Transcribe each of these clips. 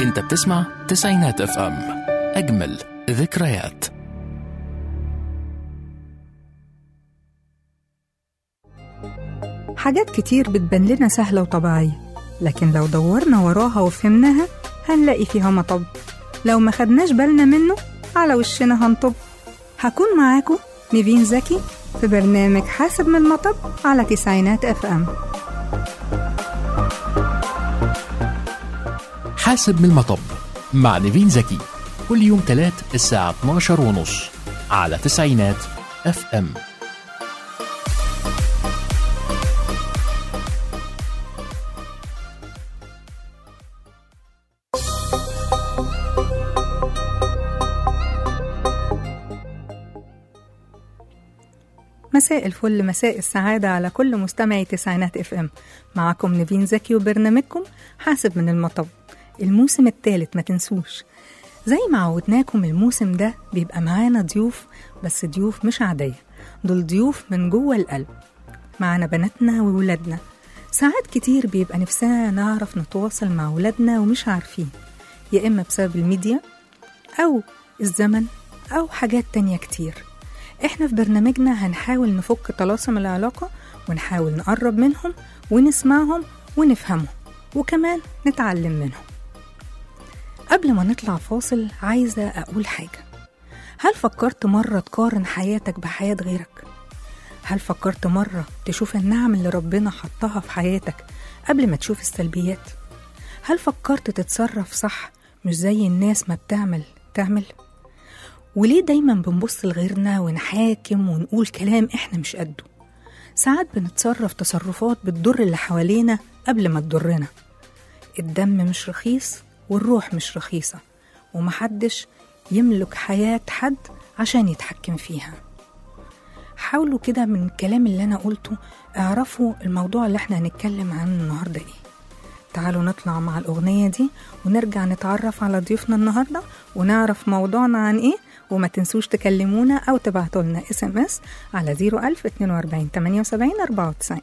انت بتسمع تسعينات اف ام اجمل ذكريات حاجات كتير بتبان لنا سهلة وطبيعية لكن لو دورنا وراها وفهمناها هنلاقي فيها مطب لو ما خدناش بالنا منه على وشنا هنطب هكون معاكم نيفين زكي في برنامج حاسب من المطب على تسعينات اف ام حاسب من المطب مع نيفين زكي كل يوم تلات الساعة 12 ونص على تسعينات اف ام مساء الفل مساء السعادة على كل مستمعي تسعينات اف ام معكم نيفين زكي وبرنامجكم حاسب من المطب الموسم الثالث ما تنسوش زي ما عودناكم الموسم ده بيبقى معانا ضيوف بس ضيوف مش عادية دول ضيوف من جوه القلب معانا بناتنا وولادنا ساعات كتير بيبقى نفسنا نعرف نتواصل مع ولادنا ومش عارفين يا إما بسبب الميديا أو الزمن أو حاجات تانية كتير احنا في برنامجنا هنحاول نفك طلاسم العلاقة ونحاول نقرب منهم ونسمعهم ونفهمهم وكمان نتعلم منهم قبل ما نطلع فاصل عايزة أقول حاجة هل فكرت مرة تقارن حياتك بحياة غيرك؟ هل فكرت مرة تشوف النعم اللي ربنا حطها في حياتك قبل ما تشوف السلبيات؟ هل فكرت تتصرف صح مش زي الناس ما بتعمل تعمل؟ وليه دايما بنبص لغيرنا ونحاكم ونقول كلام احنا مش قده ساعات بنتصرف تصرفات بتضر اللي حوالينا قبل ما تضرنا الدم مش رخيص والروح مش رخيصة ومحدش يملك حياة حد عشان يتحكم فيها حاولوا كده من الكلام اللي أنا قلته اعرفوا الموضوع اللي احنا هنتكلم عنه النهاردة ايه تعالوا نطلع مع الأغنية دي ونرجع نتعرف على ضيوفنا النهاردة ونعرف موضوعنا عن ايه وما تنسوش تكلمونا أو تبعتوا لنا اس ام اس على 01000 42 78 94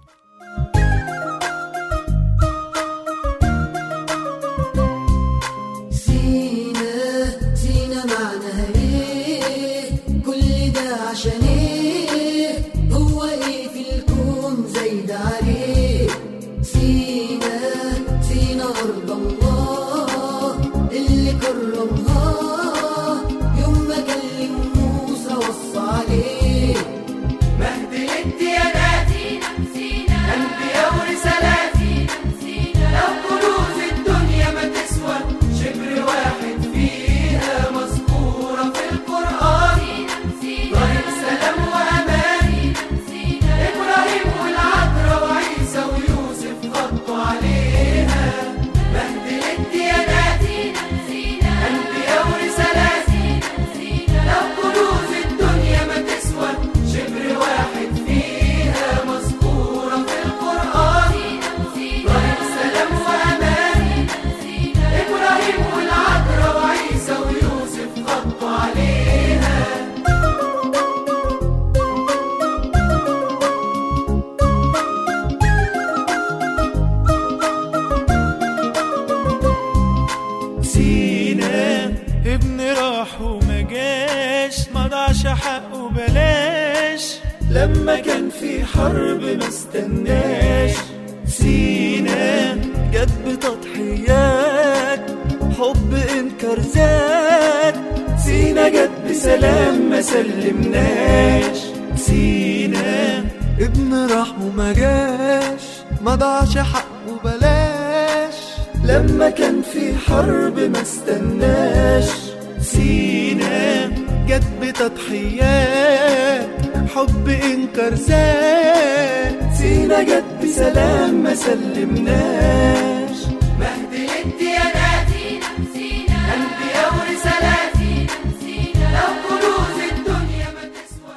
سينا سينا معناها ايه كل ده عشان ايه هو ايه في الكون زايد عليه سينا سينا ارض الله اللي كرمها يوم ما كلم موسى وصى عليه مهد الديانات أنبياء ورسالات لو كنوز الدنيا ما تسوى شبر واحد فيها مذكورة في القرآن طريق سلام وأمان إبراهيم والعذراء وعيسى ويوسف خطوا عليها مهد الديانات أنبياء ورسالات لو كنوز الدنيا ما تسوى شبر واحد فيها مذكورة في القرآن طريق سلام وأمان إبراهيم والعذراء وعيسى ويوسف خطوا عليها سينا ابن راح وما جاش ما ضاعش حقه بلاش لما كان في حرب ما استناش سينا جت بتضحيات حب انكر زاد سينا جت بسلام ما سلمناش سينا ابن راح وما جاش ما ضاعش حقه بلاش لما كان في حرب ما استناش سينا جت بتضحيات حب انكر زاد سينا جت بسلام ما سلمناش مهد الديانات أنبياء ورسالات لو كنوز الدنيا ما تسوى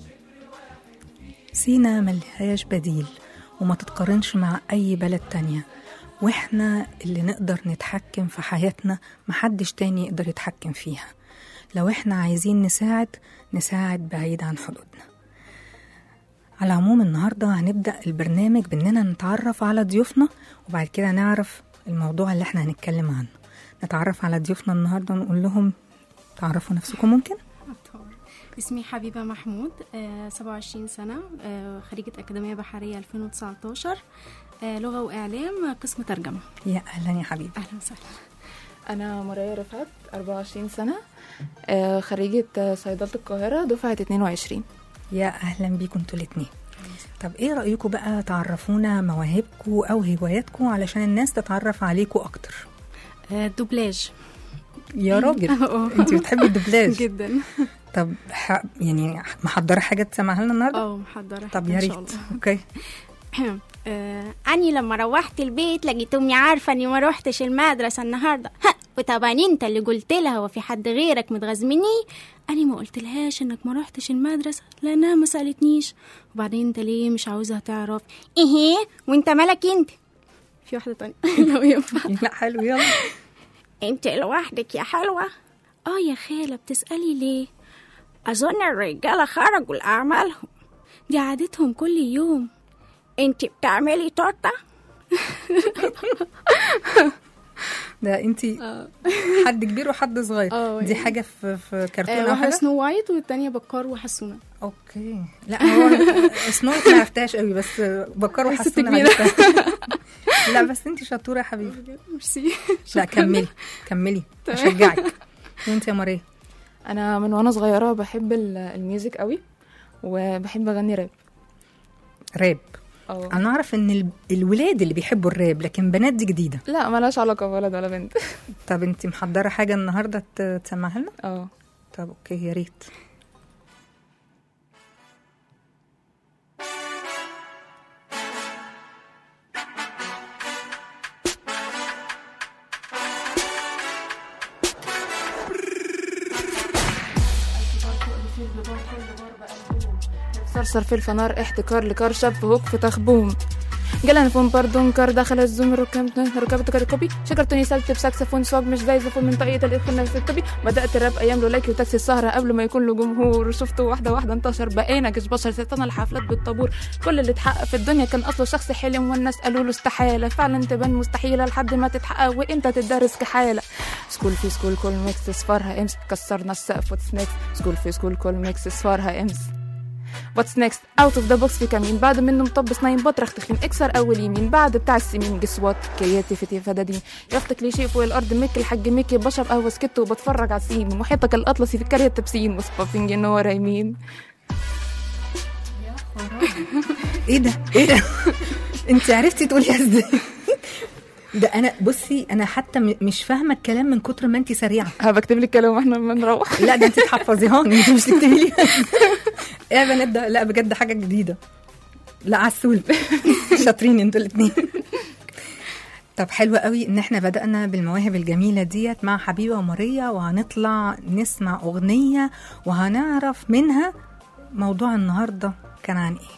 سينا ملهاش بديل وما تتقارنش مع أي بلد تانية واحنا اللي نقدر نتحكم في حياتنا محدش تاني يقدر يتحكم فيها لو احنا عايزين نساعد نساعد بعيد عن حدودنا على العموم النهاردة هنبدأ البرنامج بأننا نتعرف على ضيوفنا وبعد كده نعرف الموضوع اللي احنا هنتكلم عنه نتعرف على ضيوفنا النهارده ونقول لهم تعرفوا نفسكم ممكن طبعاً. اسمي حبيبة محمود آه، 27 سنة آه، خريجة أكاديمية بحرية 2019 آه، لغة وإعلام قسم ترجمة يا اهلا يا حبيبي أهلا وسهلا أنا مرايا رفعت 24 سنة آه، خريجة آه، صيدلة القاهرة دفعة 22 يا اهلا بيكم انتوا الاثنين طب ايه رايكم بقى تعرفونا مواهبكم او هواياتكم علشان الناس تتعرف عليكم اكتر آه، دوبلاج يا راجل آه. انت بتحبي الدبلاج جدا طب ح... يعني محضره حاجه تسمعها لنا النهارده اه محضرة طب حاجة يا إن ريت شاء الله. اوكي آه، أني لما روحت البيت لقيت أمي عارفة إني ما روحتش المدرسة النهاردة ها وطبعا أنت اللي قلت لها وفي حد غيرك متغزمني أني ما قلت لهاش إنك ما روحتش المدرسة لأنها ما سألتنيش وبعدين أنت ليه مش عاوزها تعرف إيه وأنت مالك أنت في واحدة تانية لو ينفع لا حلو يلا أنت لوحدك يا حلوة آه يا خالة بتسألي ليه أظن الرجالة خرجوا لأعمالهم دي عادتهم كل يوم انت بتعملي تورته ده انت حد كبير وحد صغير اه، دي يعني. حاجه في في كرتون آه او واحده حاجه سنو وايت والتانية بكار وحسونه اوكي لا هو سنوت ما عرفتهاش قوي بس بكر ست وحسونه كبيرة. عرفتها. لا بس انت شطوره يا حبيبي ميرسي لا كملي كملي اشجعك وانت يا ماريا أنا من وأنا صغيرة بحب ال- الميوزك قوي وبحب أغني راب راب أو انا اعرف ان ال- الولاد اللي بيحبوا الراب لكن بنات دي جديده لا ملهاش علاقة بولد ولا بنت طب انت محضره حاجه النهارده ت- تسمعها لنا اه طب اوكي يا ريت صرصر في الفنار احتكار لكار شاب في هوك في تخبوم جلان فون باردون كار دخل الزوم ركبت ركبت كاركوبي شكرتوني سلت بساكسفون صاج مش زي زفون من طاقية الإخوان في الكوبي بدأت الراب أيام لولاكي وتاكسي السهرة قبل ما يكون له جمهور شفته واحدة واحدة انتشر بقينا جيش بشر ستنا الحفلات بالطابور كل اللي اتحقق في الدنيا كان أصله شخص حلم والناس قالوا له استحالة فعلا تبان مستحيلة لحد ما تتحقق وانت تدرس كحالة سكول في سكول كل ميكس اصفارها امس كسرنا السقف وتسنكس سكول في سكول كل ميكس اصفارها امس واتس نيكست اوت اوف ذا بوكس في كمين بعد منه مطبس نايم بطرخ تخين اكسر اول يمين بعد بتاع السمين جسوات كرياتيفيتي فدادين يافطك لي شيء فوق الارض ميك الحاج ميكي بشرب قهوه سكت وبتفرج على السين محيطك الاطلسي في الكاريه التبسيم وسبابينج ان ورا يمين ايه ده ايه ده انت عرفتي تقولي ازاي ده انا بصي انا حتى م- مش فاهمه الكلام من كتر ما انت سريعه هبكتب لي الكلام واحنا بنروح لا ده انت تحفظيهاني انت مش تكتبي لي ايه يا بنات ده لا بجد حاجه جديده لا عسول شاطرين انتوا الاثنين طب حلو قوي ان احنا بدأنا بالمواهب الجميلة ديت مع حبيبة وماريا وهنطلع نسمع اغنية وهنعرف منها موضوع النهاردة كان عن ايه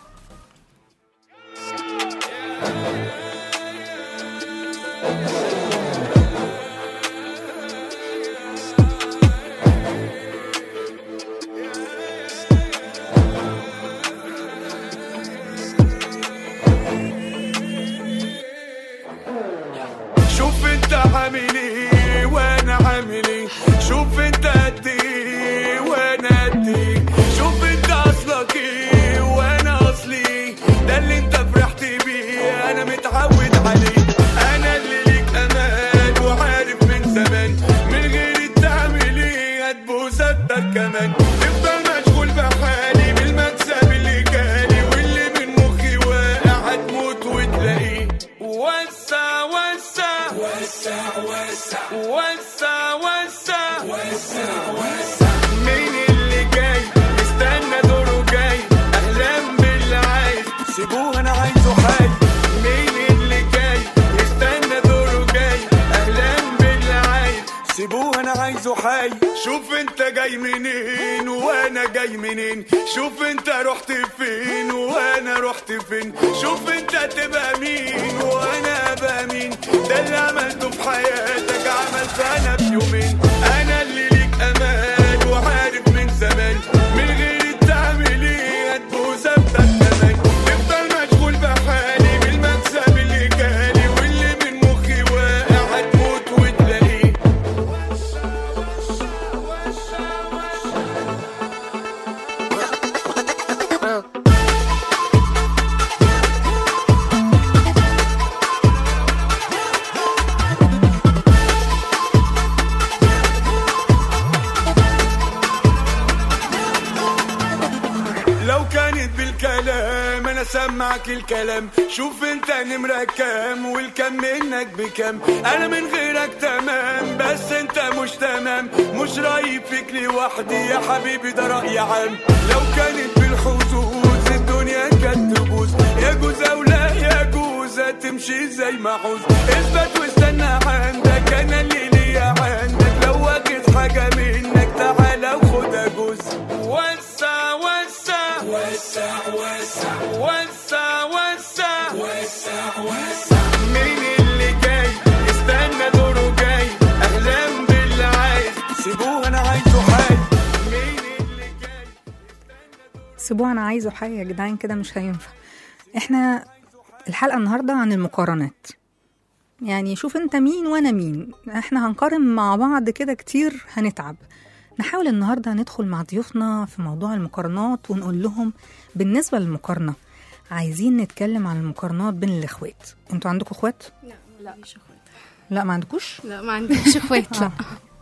شوف انت عامل ايه وانا عامل ايه شوف انت قد ايه وانا قد ايه شوف انت اصلك ايه وانا اصلي ايه ده اللي انت فرحت بيه انا متعود عليه انا اللي ليك امان وعارف من زمان من غير تعمل ايه هتبوس اكتر كمان تفضل مشغول بحالي بالمكسب اللي جالي واللي من مخي واقع هتموت وتلاقيه وسع وسع وسع وسع وسع وسع وسع وسع مين اللي جاي استنى دوره جاي اهلا باللي عايز سيبوه انا عايزه حي مين اللي جاي استنى دوره جاي اهلا باللي عايز سيبوه انا عايزه حي شوف انت جاي منين وانا جاي منين شوف انت رحت فين وانا رحت فين شوف انت تبقى مين وانا ابقى مين ده اللي عملته في حياتك عملته انا في يومين انا اللي ليك امان وعارف من زمان من غير تعمل ايه هتبوس افتح كمان تفضل مشغول بحالي بالمكسب اللي جالي واللي من مخي واقع هتموت وتلاقيه الكلام شوف انت نمرة كام والكم منك بكام انا من غيرك تمام بس انت مش تمام مش رايب فيك لوحدي يا حبيبي ده رأي عام لو كانت بالحظوظ الدنيا كانت تبوظ يجوز او لا يجوز هتمشي زي ما عوز اثبت واستنى عندك انا اللي ليا عندك لو واخد حاجة منك تعالى وخدها جوز وسع وسع وسع وسع وسع وسع وسع وسع مين اللي جاي استنى دوره جاي احلام باللي عايز سيبوه انا عايزه حي مين اللي جاي سيبوه انا عايزه حي يا جدعان كده مش هينفع احنا الحلقه النهارده عن المقارنات يعني شوف انت مين وانا مين احنا هنقارن مع بعض كده كتير هنتعب نحاول النهارده ندخل مع ضيوفنا في موضوع المقارنات ونقول لهم بالنسبه للمقارنه عايزين نتكلم عن المقارنات بين الاخوات انتوا عندكم اخوات لا ما عنديش اخوات لا ما عندكوش لا ما عنديش اخوات لا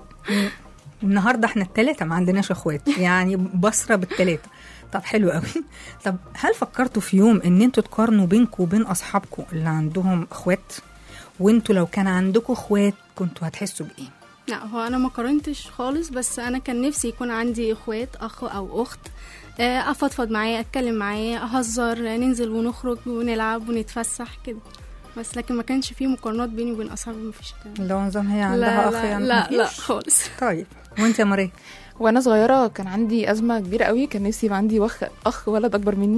النهارده احنا التلاتة ما عندناش اخوات يعني بصرة بالتلاتة طب حلو قوي طب هل فكرتوا في يوم ان انتوا تقارنوا بينكم وبين اصحابكم اللي عندهم اخوات وانتوا لو كان عندكم اخوات كنتوا هتحسوا بايه لا هو انا ما قارنتش خالص بس انا كان نفسي يكون عندي اخوات اخ او اخت آه، افضفض معاه اتكلم معاه اهزر ننزل ونخرج ونلعب ونتفسح كده بس لكن ما كانش فيه مقارنات بيني وبين اصحابي ما فيش كده لو نظام هي عندها لا اخ لا يعني لا, لا مفيش؟ خالص طيب وانت يا ماريا وانا صغيره كان عندي ازمه كبيره قوي كان نفسي يبقى عندي وخ اخ ولد اكبر مني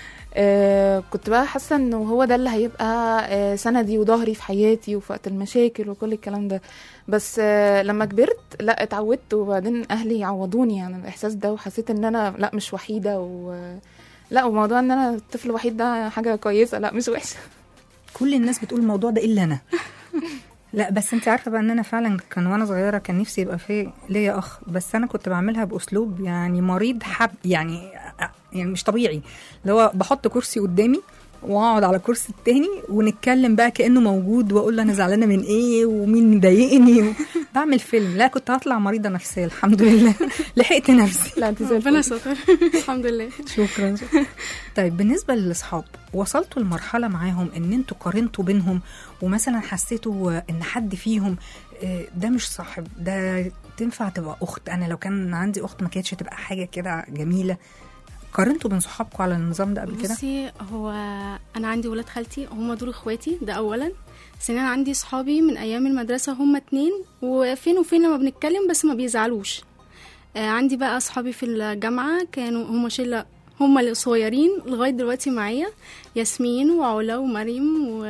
آه كنت بقى حاسه انه هو ده اللي هيبقى آه سندي وظهري في حياتي وفي وقت المشاكل وكل الكلام ده بس آه لما كبرت لا اتعودت وبعدين اهلي يعوضوني عن الاحساس ده وحسيت ان انا لا مش وحيده و لا وموضوع ان انا الطفل الوحيد ده حاجه كويسه لا مش وحشه كل الناس بتقول الموضوع ده الا انا لا بس انت عارفه بقى ان انا فعلا كان وانا صغيره كان نفسي يبقى في ليا اخ بس انا كنت بعملها باسلوب يعني مريض حب يعني يعني مش طبيعي اللي هو بحط كرسي قدامي واقعد على الكرسي التاني ونتكلم بقى كانه موجود واقول له انا زعلانه من ايه ومين مضايقني و... بعمل فيلم لا كنت هطلع مريضه نفسيه الحمد لله لحقت نفسي لا انت زي ربنا الفل ستر الحمد لله شكرا طيب بالنسبه للاصحاب وصلتوا لمرحله معاهم ان انتوا قارنتوا بينهم ومثلا حسيتوا ان حد فيهم آه، ده مش صاحب ده تنفع تبقى اخت انا لو كان عندي اخت ما كانتش تبقى حاجه كده جميله قارنتوا بين صحابكم على النظام ده قبل كده بصي هو انا عندي ولاد خالتي هم دول اخواتي ده اولا ثانيا عندي صحابي من ايام المدرسه هم اتنين وفين وفين لما بنتكلم بس ما بيزعلوش آه عندي بقى اصحابي في الجامعه كانوا هم شله هم الصغيرين لغايه دلوقتي معايا ياسمين وعلا ومريم و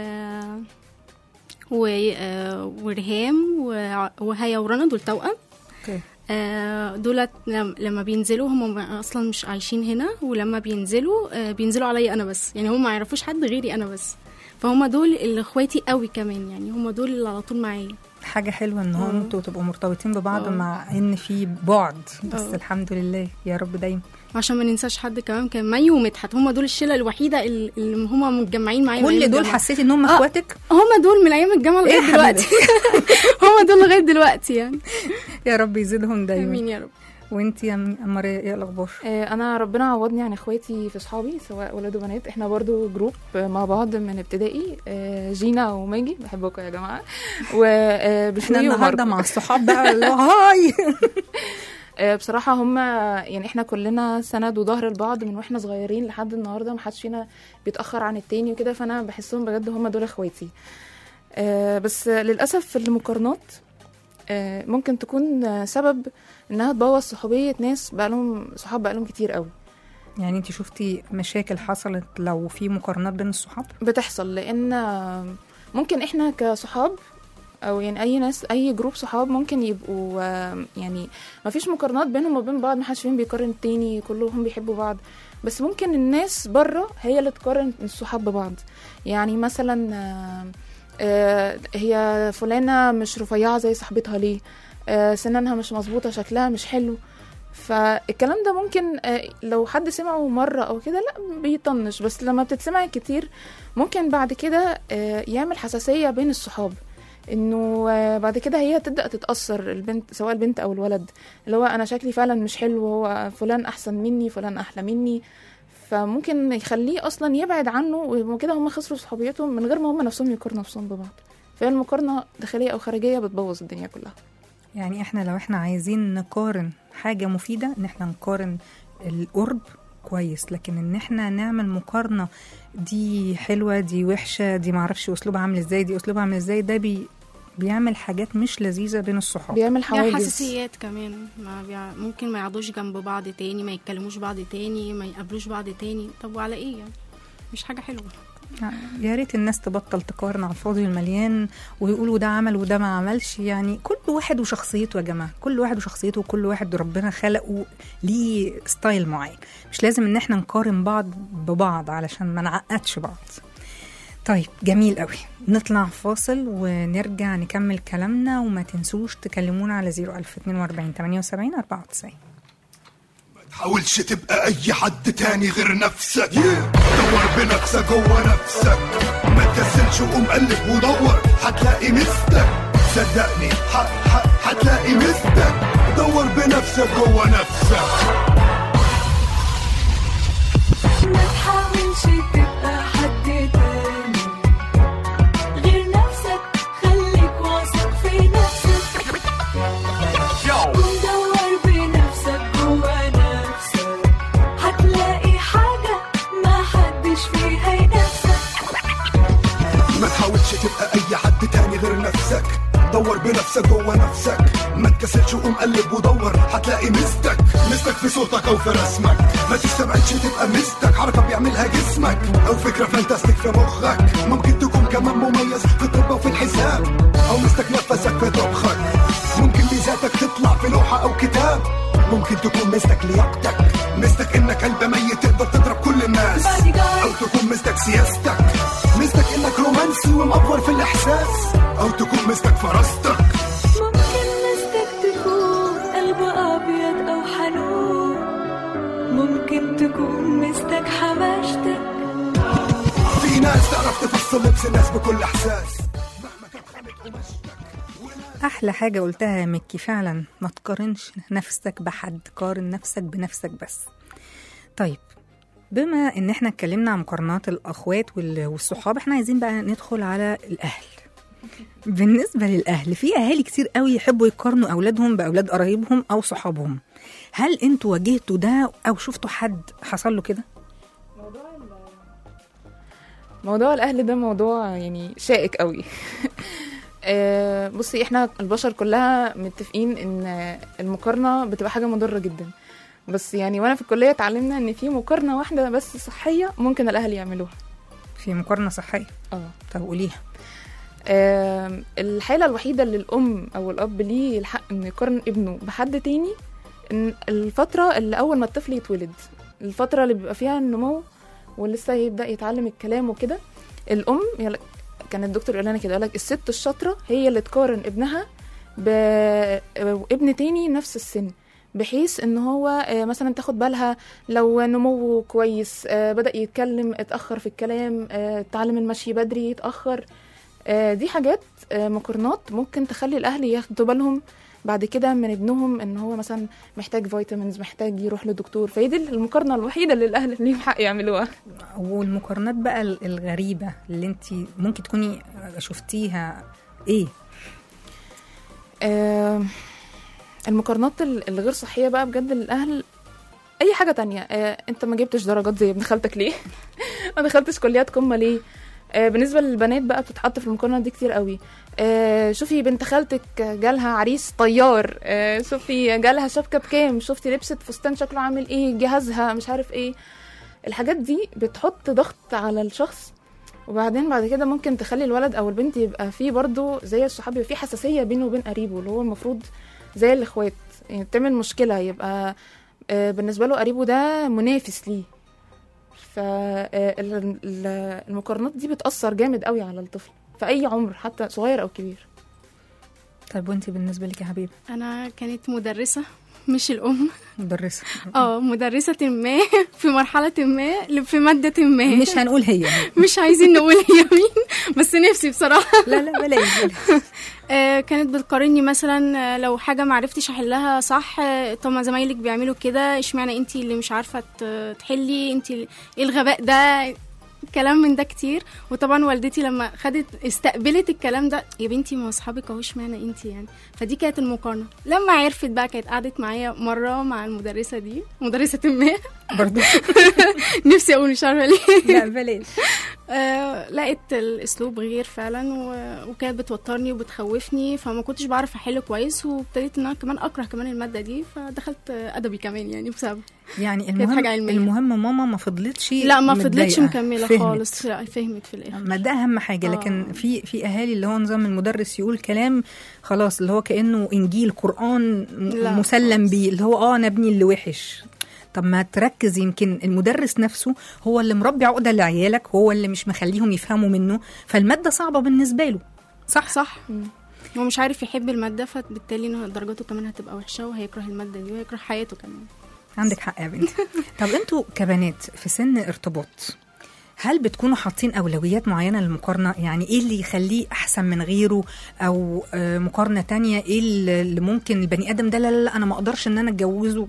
و آه، ورهام و- وهيا ورنا دول توأم اوكي آه، دولت لم- لما بينزلوا هم اصلا مش عايشين هنا ولما بينزلوا آه، بينزلوا عليا انا بس يعني هم ما يعرفوش حد غيري انا بس فهم دول اللي اخواتي قوي كمان يعني هم دول اللي على طول معايا حاجه حلوه ان هو آه. انتوا تبقوا مرتبطين ببعض آه. مع ان في بعد بس آه. الحمد لله يا رب دايما عشان ما ننساش حد كمان كان مي ومدحت هم دول الشله الوحيده اللي اللي هم متجمعين معايا من أيام كل دول الجامعة. حسيتي ان هم آه. اخواتك هم دول من ايام الجامعه إيه لغايه يا دلوقتي هم دول لغايه دلوقتي يعني يا رب يزيدهم دايما امين يا رب وانت يا م- ماريا ايه الاخبار آه، انا ربنا عوضني عن اخواتي في صحابي سواء ولاد وبنات احنا برضو جروب آه، مع بعض من ابتدائي آه، جينا وماجي بحبكم يا جماعه احنا وبشوي النهارده وماركو مع الصحاب بقى اللي هو هاي آه، بصراحه هم يعني احنا كلنا سند وظهر لبعض من واحنا صغيرين لحد النهارده ما حدش فينا بيتاخر عن التاني وكده فانا بحسهم بجد هم دول اخواتي آه، بس للاسف في المقارنات آه، ممكن تكون آه، سبب انها تبوظ صحوبيه ناس بقالهم صحاب بقالهم كتير قوي يعني انت شفتي مشاكل حصلت لو في مقارنات بين الصحاب بتحصل لان ممكن احنا كصحاب او يعني اي ناس اي جروب صحاب ممكن يبقوا آم، يعني ما فيش مقارنات بينهم وبين بعض محدش فيهم بيقارن التاني كلهم بيحبوا بعض بس ممكن الناس بره هي اللي تقارن الصحاب ببعض يعني مثلا آم، آه، هي فلانة مش رفيعة زي صاحبتها ليه آه، سنانها مش مظبوطة شكلها مش حلو فالكلام ده ممكن آه، لو حد سمعه مرة أو كده لا بيطنش بس لما بتتسمع كتير ممكن بعد كده آه، يعمل حساسية بين الصحاب انه آه، بعد كده هي تبدا تتاثر البنت سواء البنت او الولد اللي هو انا شكلي فعلا مش حلو هو فلان احسن مني فلان احلى مني فممكن يخليه اصلا يبعد عنه وكده هم خسروا صحوبيتهم من غير ما هم نفسهم يقارنوا نفسهم ببعض فهي المقارنه داخليه او خارجيه بتبوظ الدنيا كلها يعني احنا لو احنا عايزين نقارن حاجة مفيدة ان احنا نقارن القرب كويس لكن ان احنا نعمل مقارنة دي حلوة دي وحشة دي معرفش اسلوبها عامل ازاي دي اسلوبها عامل ازاي ده بي بيعمل حاجات مش لذيذة بين الصحاب بيعمل يعني حواجز حساسيات كمان ما بيع... ممكن ما يقعدوش جنب بعض تاني ما يتكلموش بعض تاني ما يقابلوش بعض تاني طب وعلى ايه يعني مش حاجة حلوة يا ريت الناس تبطل تقارن على الفاضي والمليان ويقولوا ده عمل وده ما عملش يعني كل واحد وشخصيته يا جماعه كل واحد وشخصيته وكل واحد ربنا خلقه ليه ستايل معين مش لازم ان احنا نقارن بعض ببعض علشان ما نعقدش بعض طيب جميل قوي نطلع فاصل ونرجع نكمل كلامنا وما تنسوش تكلمونا على 01042 78 94 تحاولش تبقى اي حد تاني غير نفسك دور بنفسك جوه نفسك ما تكسلش وقوم قلب ودور هتلاقي مستك صدقني ح- ح- هتلاقي مستك دور بنفسك جوه نفسك ما تحاولش تبقى حد تاني غير نفسك خليك واثق في نفسك ودور بنفسك جوا نفسك هتلاقي حاجة ما حدش فيها ينافسك ما تحاولش تبقى اي حد تاني غير نفسك دور بنفسك جوه نفسك ما تكسلش وقوم قلب ودور هتلاقي مستك مستك في صوتك او في رسمك ما تستبعدش تبقى مستك حركه بيعملها جسمك او فكره فانتاستيك في مخك ممكن تكون كمان مميز في الطب وفي الحساب او مستك نفسك في طبخك ممكن ميزاتك تطلع في لوحه او كتاب ممكن تكون مستك لياقتك مستك انك قلب ميت تقدر تضرب كل الناس او تكون مستك سياستك مستك انك رومانسي ومأفور في الاحساس او تكون مستك فراستك ممكن مستك تكون قلب أبيض أو حنون ممكن تكون مستك حماشتك في ناس تعرف تفصل لبس الناس بكل احساس مهما كان خانق قماشتك احلى حاجه قلتها يا مكي فعلا ما تقارنش نفسك بحد قارن نفسك بنفسك بس طيب بما ان احنا اتكلمنا عن مقارنات الاخوات وال- والصحاب احنا عايزين بقى ندخل على الاهل بالنسبة للأهل في أهالي كتير قوي يحبوا يقارنوا أولادهم بأولاد قرايبهم أو صحابهم هل أنتوا واجهتوا ده أو شفتوا حد حصل له كده؟ موضوع الاهل ده موضوع يعني شائك قوي آه، بصي احنا البشر كلها متفقين ان المقارنه بتبقى حاجه مضره جدا بس يعني وانا في الكليه اتعلمنا ان في مقارنه واحده بس صحيه ممكن الاهل يعملوها في مقارنة صحية اه طب قوليها آم، الحالة الوحيدة اللي الأم أو الأب ليه الحق إنه يقارن ابنه بحد تاني إن الفترة اللي أول ما الطفل يتولد الفترة اللي بيبقى فيها النمو ولسه يبدأ يتعلم الكلام وكده الأم يلا- كان الدكتور يقول لنا كده يقول لك الست الشاطرة هي اللي تقارن ابنها بابن تاني نفس السن بحيث ان هو آه، مثلا تاخد بالها لو نموه كويس آه، بدأ يتكلم اتأخر في الكلام آه، اتعلم المشي بدري يتأخر آه، دي حاجات آه، مقارنات ممكن تخلي الاهل ياخدوا بالهم بعد كده من ابنهم ان هو مثلا محتاج فيتامينز محتاج يروح لدكتور فهي دي المقارنه الوحيده اللي الاهل ليهم حق يعملوها والمقارنات بقى ال- الغريبة اللي أنت ممكن تكوني شفتيها إيه؟ آه، المقارنات ال- الغير صحيه بقى بجد للاهل اي حاجه تانية آه، انت ما جبتش درجات زي ابن خالتك ليه ما دخلتش كليات قمه ليه آه، بالنسبه للبنات بقى بتتحط في المقارنه دي كتير قوي آه، شوفي بنت خالتك جالها عريس طيار آه، شوفي جالها شبكه بكام شفتي لبست فستان شكله عامل ايه جهازها مش عارف ايه الحاجات دي بتحط ضغط على الشخص وبعدين بعد كده ممكن تخلي الولد او البنت يبقى فيه برضه زي الصحاب يبقى فيه حساسيه بينه وبين قريبه اللي هو المفروض زي الاخوات يعني بتعمل مشكله يبقى آه، بالنسبه له قريبه ده منافس ليه فالمقارنات دي بتأثر جامد قوي على الطفل في أي عمر حتى صغير أو كبير طيب وأنت بالنسبة لك يا حبيبي انا كانت مدرسه مش الام مدرسة اه مدرسه ما في مرحله ما في ماده ما مش هنقول هي مش عايزين نقول هي مين بس بس نفسي بصراحه لا لا بلاش بلاش. آه، كانت بتقارني مثلا آه، لو حاجه ما عرفتش احلها صح آه، طب ما زمايلك بيعملوا كده اشمعنى انت اللي مش عارفه ت- تحلي انت ايه الغباء ده كلام من ده كتير وطبعا والدتي لما خدت استقبلت الكلام ده يا بنتي ما هو اصحابك اهو اشمعنى انت يعني فدي كانت المقارنه لما عرفت بقى كانت قعدت معايا مره مع المدرسه دي مدرسه ما برضه نفسي اقول مش عارفه ليه لا بلاش آه، لقيت الاسلوب غير فعلا و- وكانت بتوترني وبتخوفني فما كنتش بعرف احل كويس وابتديت ان انا كمان اكره كمان الماده دي فدخلت ادبي كمان يعني بسبب يعني كانت المهم حاجة علمية. المهم ماما ما فضلتش لا ما فضلتش متضايقة. مكمله فهمت. خالص لا فهمت في الاخر ما ده اهم حاجه لكن آه. في في اهالي اللي هو نظام المدرس يقول كلام خلاص اللي هو كانه انجيل قران م- لا مسلم خالص. بيه اللي هو اه انا ابني اللي وحش طب ما تركز يمكن المدرس نفسه هو اللي مربي عقده لعيالك هو اللي مش مخليهم يفهموا منه فالماده صعبه بالنسبه له صح صح هو مش عارف يحب الماده فبالتالي إنه درجاته كمان هتبقى وحشه وهيكره الماده دي وهيكره حياته كمان عندك حق يا بنتي طب انتوا كبنات في سن ارتباط هل بتكونوا حاطين اولويات معينه للمقارنه يعني ايه اللي يخليه احسن من غيره او آه، مقارنه تانية ايه اللي اللي ممكن البني ادم ده لا لا, لا انا ما اقدرش ان انا اتجوزه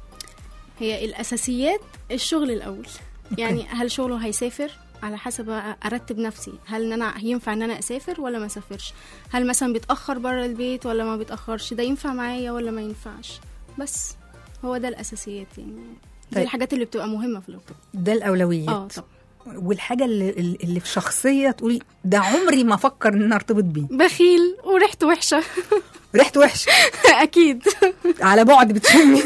هي الاساسيات الشغل الاول يعني هل شغله هيسافر على حسب ارتب نفسي هل ان انا ينفع ان انا اسافر ولا ما اسافرش هل مثلا بيتاخر بره البيت ولا ما بيتاخرش ده ينفع معايا ولا ما ينفعش بس هو ده الاساسيات يعني دي طيب. الحاجات اللي بتبقى مهمه في الارتباط ده الاولويات اه طبعا والحاجه اللي, اللي في شخصيه تقولي ده عمري ما افكر ان انا ارتبط بيه بخيل وريحته وحشه ريحته وحشه اكيد على بعد بتشمي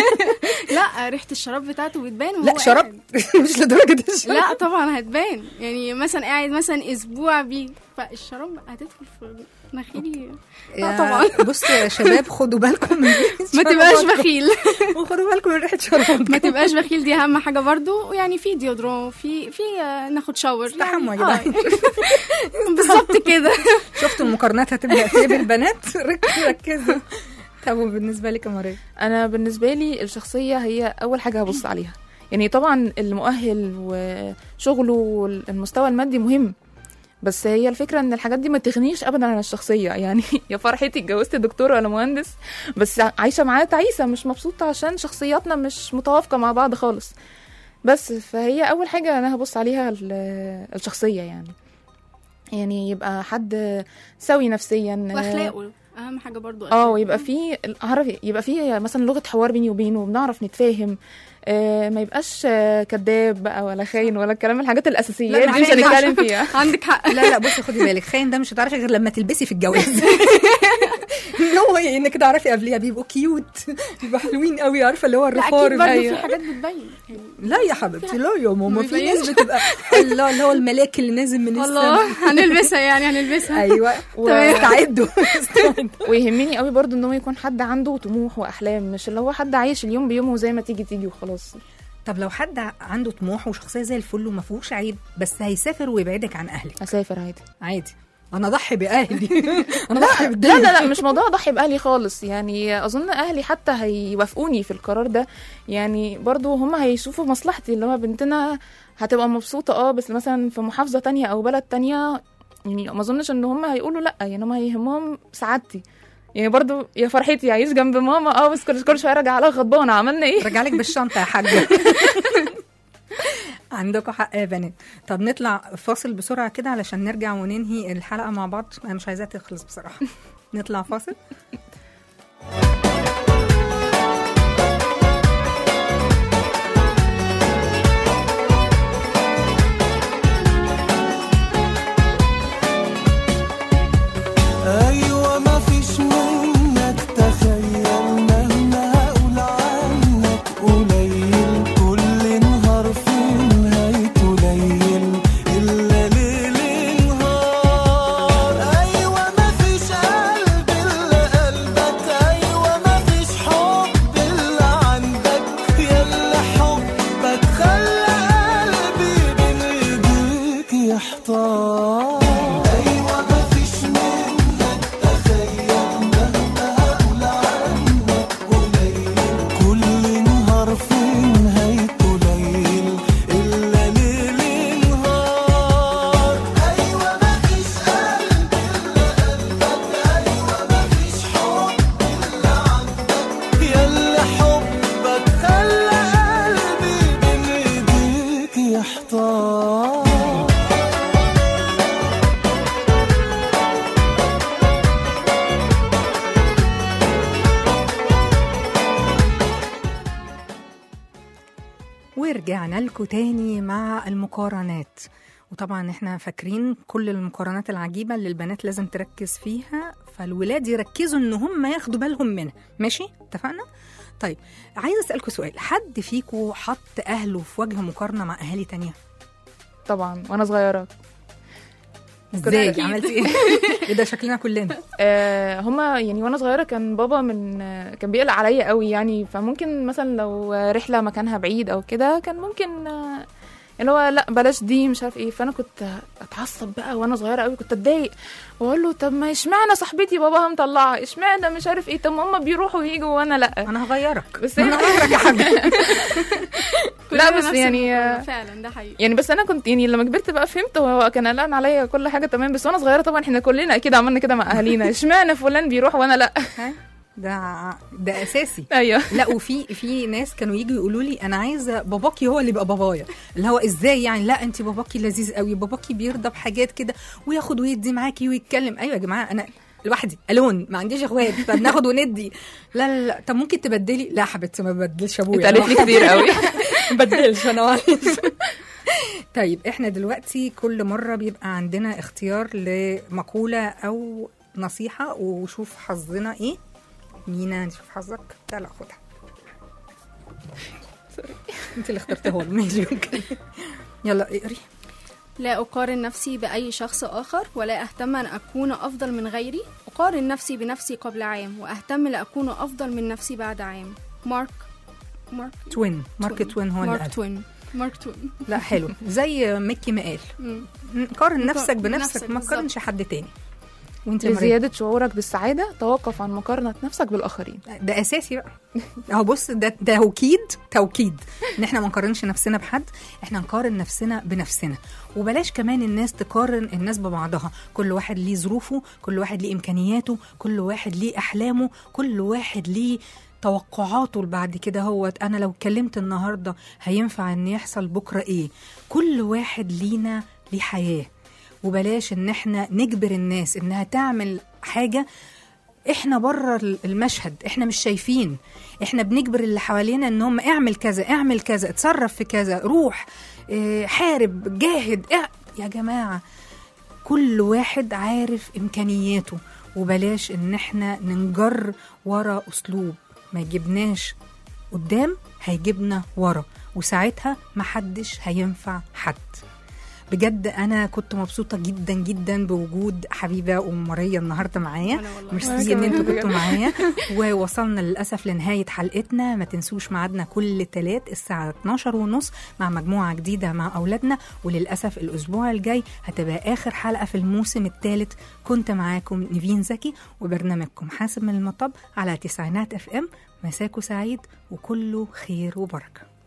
لا ريحه الشراب بتاعته بتبان وهو لا شرب مش لدرجه الشرب لا طبعا هتبان يعني مثلا قاعد مثلا اسبوع بيه فالشراب هتدخل في مناخيري لا يا- طبعا بصوا يا شباب خدوا بالكم من ريحة ما تبقاش شراباتكم. بخيل وخدوا بالكم من ريحه شراباتكم ما تبقاش بخيل دي اهم حاجه برضو يعني في ديودرون في في آه، ناخد شاور استحموا يا يعني جدعان. آه، بالظبط كده شفتوا المقارنات هتبدا في ايه بالبنات ركزوا ركزوا طب وبالنسبه لك يا مريم انا بالنسبه لي الشخصيه هي اول حاجه هبص عليها يعني طبعا المؤهل وشغله والمستوى المادي مهم بس هي الفكره ان الحاجات دي ما تغنيش ابدا عن الشخصيه يعني يا فرحتي اتجوزت دكتور ولا مهندس بس عايشه معاه تعيسه مش مبسوطه عشان شخصياتنا مش متوافقه مع بعض خالص بس فهي اول حاجه انا هبص عليها ال- الشخصيه يعني يعني يبقى حد سوي نفسيا واخلاقه اهم حاجه برضو اه أخلاقه. ويبقى في عارف يبقى في مثلا لغه حوار بيني وبينه وبنعرف نتفاهم آه ما يبقاش آه كذاب بقى ولا خاين ولا الكلام الحاجات الاساسيات لا، دي مش خاين هنتكلم فيها عندك حق لا لا بصي خدي بالك خاين ده مش هتعرفي غير لما تلبسي في الجواز ان هو إيه، انك تعرفي قبليها بيبقوا كيوت بيبقوا حلوين قوي عارفه اللي هو لا اكيد الرفار برضو أيوة. في حاجات بتبين يعني لا يا حبيبتي لا يا ماما في بيبين. ناس بتبقى الله اللي هو الملاك اللي نازل من الله السما هنلبسها يعني هنلبسها ايوه استعدوا استعدوا ويهمني قوي برضو ان هو يكون حد عنده طموح واحلام مش اللي هو حد عايش اليوم بيومه وزي ما تيجي تيجي وخلاص طب لو حد عنده طموح وشخصيه زي الفل وما فيهوش عيب بس هيسافر ويبعدك عن اهلك اسافر عادي عادي انا اضحي باهلي انا اضحي لا بالدنيا لا لا مش موضوع اضحي باهلي خالص يعني اظن اهلي حتى هيوافقوني في القرار ده يعني برضو هم هيشوفوا مصلحتي اللي هو بنتنا هتبقى مبسوطه اه بس مثلا في محافظه تانية او بلد تانية يعني ما اظنش ان هم هيقولوا لا يعني هم هيهمهم سعادتي يعني برضو يا فرحتي عايش جنب ماما اه بس كل كل شويه راجع عليها غضبانه عملنا ايه رجع لك بالشنطه يا حاجه عندكم حق يا بنات طب نطلع فاصل بسرعه كده علشان نرجع وننهي الحلقه مع بعض انا مش عايزاها تخلص بصراحه نطلع فاصل ايوه ما فيش منك تخيل مهما هقول عنك قليل كل نهار في نهايته ليل الا ليل نهار ايوه ما فيش قلب الا قلب ورجعنا لكم تاني مع المقارنات وطبعا احنا فاكرين كل المقارنات العجيبة اللي البنات لازم تركز فيها فالولاد يركزوا ان هم ياخدوا بالهم منها ماشي اتفقنا طيب عايزة اسألكم سؤال حد فيكم حط اهله في وجه مقارنة مع اهالي تانية طبعا وانا صغيره ازاي أكيد. عملتي ايه إيه ده شكلنا كلنا آه هما يعني وانا صغيره كان بابا من آه كان بيقلق عليا قوي يعني فممكن مثلا لو رحله مكانها بعيد او كده كان ممكن آه اللي هو لا بلاش دي مش عارف ايه فانا كنت اتعصب بقى وانا صغيره قوي كنت اتضايق واقول له طب ما اشمعنى صاحبتي باباها مطلعها اشمعنى مش عارف ايه طب ما هم بيروحوا ويجوا وانا لا انا هغيرك بس انا هغيرك يا حبيبي لا كلنا بس نفس يعني المقارنة، آه، فعلا ده حقيقي يعني بس انا كنت يعني لما كبرت بقى فهمت هو كان قلقان عليا كل حاجه تمام بس وانا صغيره طبعا احنا كلنا اكيد عملنا كده مع اهالينا اشمعنى فلان بيروح وانا لا ها؟ ده ده اساسي ايوه لا وفي في ناس كانوا يجوا يقولوا لي انا عايزه باباكي هو اللي يبقى بابايا اللي هو ازاي يعني لا انت باباكي لذيذ قوي باباكي بيرضى بحاجات كده وياخد ويدي معاكي ويتكلم ايوه يا جماعه انا لوحدي الون ما عنديش اخوات فبناخد وندي لا لا لا طب ممكن تبدلي لا حبيبتي ما ببدلش ابويا اتقالت لي كتير قوي ما بدلش انا معلش طيب احنا دلوقتي كل مره بيبقى عندنا اختيار لمقوله او نصيحه وشوف حظنا ايه مينا نشوف حظك تعالى خدها انت اللي اخترتها لي ماشي اوكي يلا اقري لا أقارن نفسي بأي شخص آخر ولا أهتم أن أكون أفضل من غيري أقارن نفسي بنفسي قبل عام وأهتم لأكون أفضل من نفسي بعد عام مارك مارك توين مارك توين هو اللي مارك قال توين مارك توين لا حلو زي ميكي ما قال مم. قارن نفسك بنفسك بنفسك ما بالظبط. تقارنش حد تاني وانت يا مريم؟ لزياده شعورك بالسعاده توقف عن مقارنه نفسك بالاخرين ده اساسي بقى اهو بص ده ده توكيد توكيد ان احنا ما نقارنش نفسنا بحد احنا نقارن نفسنا بنفسنا وبلاش كمان الناس تقارن الناس ببعضها كل واحد ليه ظروفه كل واحد ليه امكانياته كل واحد ليه احلامه كل واحد ليه توقعاته بعد كده هو انا لو اتكلمت النهارده هينفع ان يحصل بكره ايه كل واحد لينا ليه حياه وبلاش ان احنا نجبر الناس انها تعمل حاجه احنا بره المشهد احنا مش شايفين احنا بنجبر اللي حوالينا ان هم اعمل كذا اعمل كذا اتصرف في كذا روح اه، حارب جاهد اه. يا جماعه كل واحد عارف امكانياته وبلاش ان احنا ننجر ورا اسلوب ما يجيبناش قدام هيجيبنا ورا وساعتها محدش هينفع حد بجد انا كنت مبسوطه جدا جدا بوجود حبيبه ام ماريا النهارده معايا وأنا والله. ميرسي ان انتوا كنتوا معايا ووصلنا للاسف لنهايه حلقتنا ما تنسوش ميعادنا كل تلات الساعه 12 ونص مع مجموعه جديده مع اولادنا وللاسف الاسبوع الجاي هتبقى اخر حلقه في الموسم الثالث كنت معاكم نيفين زكي وبرنامجكم حاسب من المطب على تسعينات اف ام مساكو سعيد وكله خير وبركه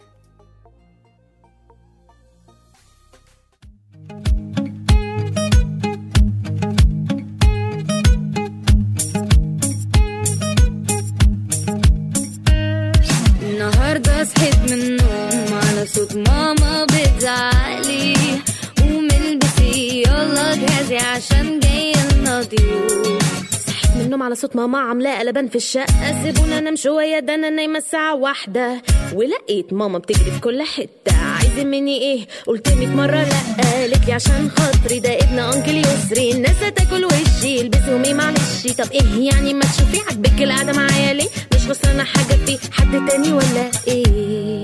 النهاردة صحيت من النوم على صوت ماما بتزعلي قومي البسي يلا جهزي عشان جاي لنا ضيوف صحيت من النوم على صوت ماما عاملاه قلبان في الشقة سيبونا انام شوية ده انا نايمة الساعة واحدة ولقيت ماما بتجري في كل حتة عايزين مني ايه قلت ميت مرة لا قالت لي عشان خاطري ده ابن انكل يسري الناس هتاكل وشي البسي ومي معلش طب ايه يعني ما تشوفي عاجبك القعدة معايا ليه مش خسرانة حاجة في حد تاني ولا ايه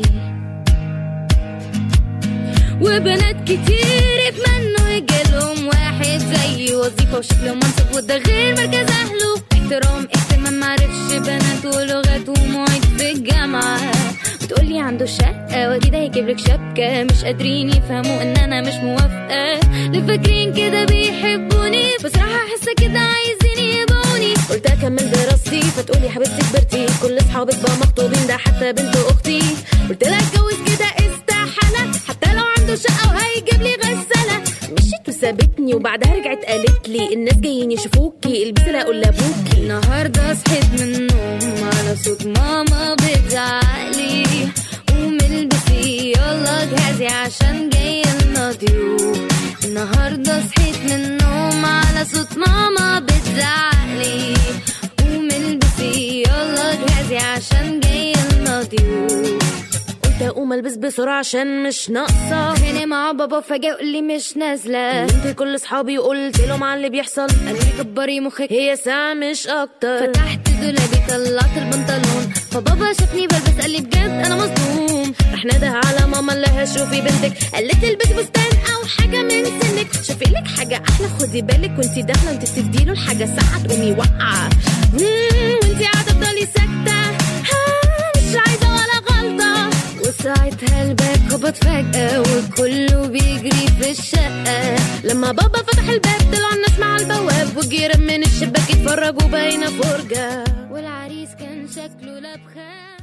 وبنات كتير اتمنوا يجيلهم واحد زي وظيفة وشكل ومنصب وده غير مركز أهله احترام اهتمام معرفش بنات ولغات ومواعيد في الجامعة بتقولي عنده شقة واكيد هيجيب لك شبكة مش قادرين يفهموا ان انا مش موافقة اللي فاكرين كده بيحبوني بصراحة حاسة كده عايزين يبقوني قلت اكمل دراستي فتقولي حبيبتي كبرتي كل اصحابك بقى مخطوبين ده حتى بنت اختي قلت لها اتجوز كده استحالة حتى لو عنده شقة وهيجيب لي غسالة مشيت وسابتني وبعدها رجعت قالت لي الناس جايين يشوفوكي البسي لا اقول لابوكي النهارده صحيت من النوم على صوت ماما بتزعقلي قومي البسي يلا جهزي عشان جاي لنا ضيوف النهارده صحيت من النوم على صوت ماما بتزعقلي قومي البسي يلا جهزي عشان جاي لنا ضيوف قلت اقوم البس بسرعه عشان مش ناقصه هنا مع بابا فجاه يقول لي مش نازله كلمت كل اصحابي وقلت لهم على اللي بيحصل قال لي كبري مخك هي ساعه مش اكتر فتحت دولابي طلعت البنطلون فبابا شافني بلبس قال لي بجد انا مصدوم راح نده على ماما قال لها شوفي بنتك قالت لي البسي فستان او حاجه من سنك شوفي لك حاجه احلى خدي بالك وانتي داخله انت بتديله الحاجه ساعه تقومي واقعه مم، وانتي قاعده تفضلي ساكته ها، مش عايزه ولا غلطه وساعتها الباب خبط فجأة وكله بيجري في الشقة لما بابا فتح الباب طلع الناس مع البواب وجيران من الشباك يتفرجوا باينة فرجة والعريس كان شكله لبخة